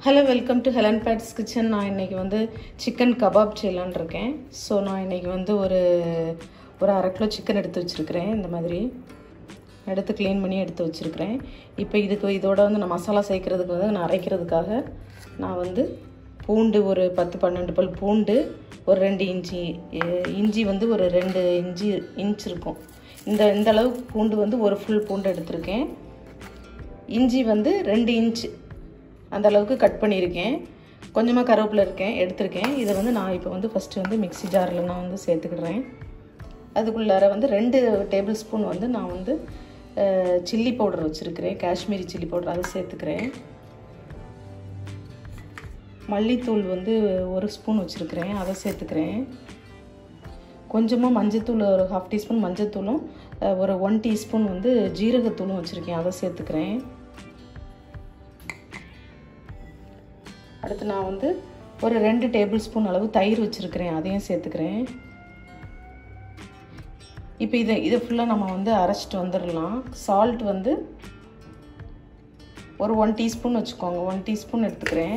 hello welcome to Helen Bates kitchen நான் இன்றைக்கி வந்து சிக்கன் கபாப் செய்யலான்னு இருக்கேன் ஸோ நான் இன்றைக்கி வந்து ஒரு ஒரு அரை கிலோ சிக்கன் எடுத்து வச்சுருக்கிறேன் இந்த மாதிரி எடுத்து க்ளீன் பண்ணி எடுத்து வச்சுருக்கிறேன் இப்போ இதுக்கு இதோட வந்து நான் மசாலா சேர்க்குறதுக்கு வந்து நான் அரைக்கிறதுக்காக நான் வந்து பூண்டு ஒரு பத்து பன்னெண்டு பல் பூண்டு ஒரு ரெண்டு இன்ச்சி எ- இஞ்சி வந்து ஒரு ரெண்டு இஞ்சி இன்ச் இருக்கும் இந்த இந்த அளவுக்கு பூண்டு வந்து ஒரு ஃபுல் பூண்டு எடுத்திருக்கேன் இஞ்சி வந்து ரெண்டு இன்ச் அந்த அளவுக்கு கட் பண்ணியிருக்கேன் கொஞ்சமாக கருவேப்பிலை இருக்கேன் எடுத்திருக்கேன் இதை வந்து நான் இப்போ வந்து ஃபஸ்ட்டு வந்து மிக்ஸி ஜாரில் நான் வந்து சேர்த்துக்கிடுறேன் அதுக்குள்ளார வந்து ரெண்டு டேபிள் ஸ்பூன் வந்து நான் வந்து சில்லி பவுடர் வச்சுருக்கிறேன் காஷ்மீரி சில்லி பவுடர் அதை சேர்த்துக்கிறேன் மல்லித்தூள் வந்து ஒரு ஸ்பூன் வச்சுருக்கிறேன் அதை சேர்த்துக்கிறேன் கொஞ்சமாக மஞ்சத்தூள் ஒரு ஹாஃப் டீஸ்பூன் மஞ்சத்தூளும் அஹ், ஒரு ஒன் டீஸ்பூன் வந்து ஜீரகத்தூளும் வச்சுருக்கேன் அதை சேர்த்துக்கிறேன் அடுத்து நான் வந்து ஒரு ரெண்டு டேபிள் ஸ்பூன் அளவு தயிர் வச்சுருக்கிறேன் அதையும் சேர்த்துக்கிறேன் இப்போ இதை இதை ஃபுல்லாக நம்ம வந்து அரைச்சிட்டு வந்துடலாம் சால்ட் வந்து ஒரு ஒன் டீஸ்பூன் வச்சுக்கோங்க ஒன் டீஸ்பூன் எடுத்துக்கிறேன்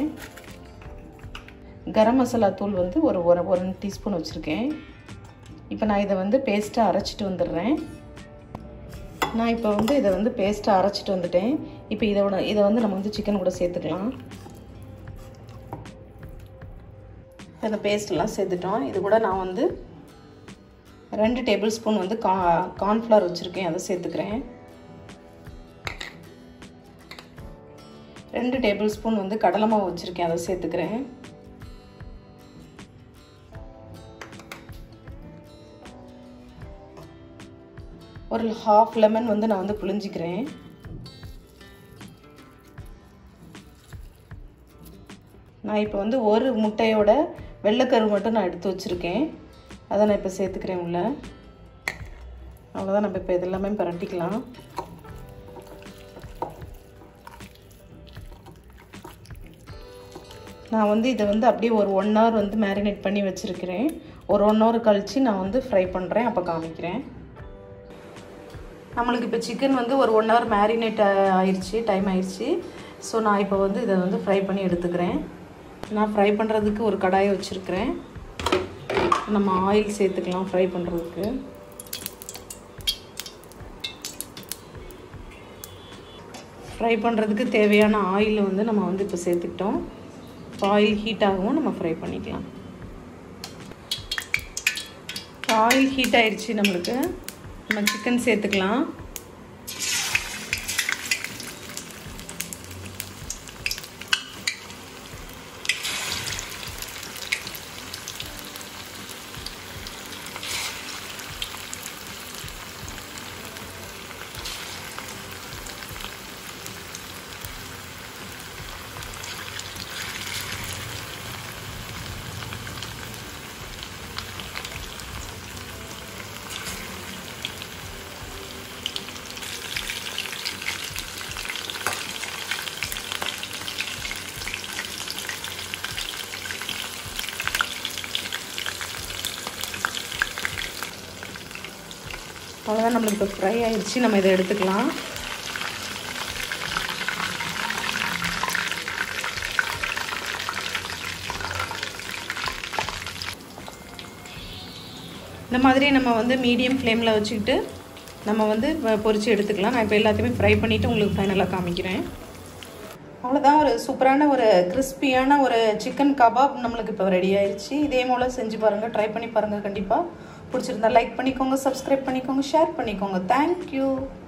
கரம் மசாலா தூள் வந்து ஒரு ஒரு ஒரு டீஸ்பூன் வச்சுருக்கேன் இப்போ நான் இதை வந்து பேஸ்ட்டாக அரைச்சிட்டு வந்துடுறேன் நான் இப்போ வந்து இதை வந்து பேஸ்ட்டாக அரைச்சிட்டு வந்துட்டேன் இப்போ இதோட இதை வந்து நம்ம வந்து சிக்கன் கூட சேர்த்துக்கலாம் இந்த பேஸ்ட்லாம் சேர்த்துட்டோம் இது கூட நான் வந்து ரெண்டு டேபிள் ஸ்பூன் வந்து கா கார்ன்ஃப்ளவர் வச்சுருக்கேன் அதை சேர்த்துக்கிறேன் ரெண்டு டேபிள் ஸ்பூன் வந்து கடலை மாவு வச்சுருக்கேன் அதை சேர்த்துக்கிறேன் ஒரு ஹாஃப் லெமன் வந்து நான் வந்து புழிஞ்சிக்கிறேன் நான் இப்போ வந்து ஒரு முட்டையோட வெள்ளைக்கரு மட்டும் நான் எடுத்து வச்சுருக்கேன் அதை நான் இப்போ சேர்த்துக்கிறேன் உள்ள அவ்வளோதான் நம்ம இப்போ இதெல்லாமே பரட்டிக்கலாம் நான் வந்து இதை வந்து அப்படியே ஒரு ஒன் ஹவர் வந்து மேரினேட் பண்ணி வச்சுருக்கிறேன் ஒரு ஒன் ஹவர் கழித்து நான் வந்து ஃப்ரை பண்ணுறேன் அப்போ காமிக்கிறேன் நம்மளுக்கு இப்போ சிக்கன் வந்து ஒரு ஒன் ஹவர் மேரினேட் ஆயிடுச்சு டைம் ஆயிடுச்சு ஸோ நான் இப்போ வந்து இதை வந்து ஃப்ரை பண்ணி எடுத்துக்கிறேன் நான் ஃப்ரை பண்ணுறதுக்கு ஒரு கடாயை வச்சுருக்கிறேன் நம்ம ஆயில் சேர்த்துக்கலாம் ஃப்ரை பண்ணுறதுக்கு ஃப்ரை பண்ணுறதுக்கு தேவையான ஆயில் வந்து நம்ம வந்து இப்போ சேர்த்துக்கிட்டோம் இப்போ ஆயில் ஹீட் ஆகவும் நம்ம ஃப்ரை பண்ணிக்கலாம் ஆயில் ஹீட் ஆயிடுச்சு நம்மளுக்கு நம்ம சிக்கன் சேர்த்துக்கலாம் அவ்வளோதான் நம்மளுக்கு இப்போ ஃப்ரை ஆயிடுச்சு நம்ம இதை எடுத்துக்கலாம் இந்த மாதிரி நம்ம வந்து மீடியம் ஃப்ளேமில் வச்சுக்கிட்டு நம்ம வந்து வ- பொரிச்சு எடுத்துக்கலாம் நான் இப்போ எல்லாத்தையுமே ஃப்ரை பண்ணிவிட்டு உங்களுக்கு ஃபைனலாக காமிக்கிறேன் அவ்வளோதான் ஒரு சூப்பரான ஒரு கிறிஸ்பியான ஒரு சிக்கன் கபாப் நம்மளுக்கு இப்போ ரெடி ஆயிடுச்சு இதே போல் செஞ்சு பாருங்கள் ட்ரை பண்ணி பாருங்கள் கண்டிப்பாக பிடிச்சிருந்தா லைக் பண்ணிக்கோங்க சப்ஸ்கிரைப் பண்ணிக்கோங்க ஷேர் பண்ணிக்கோங்க தேங்க்யூ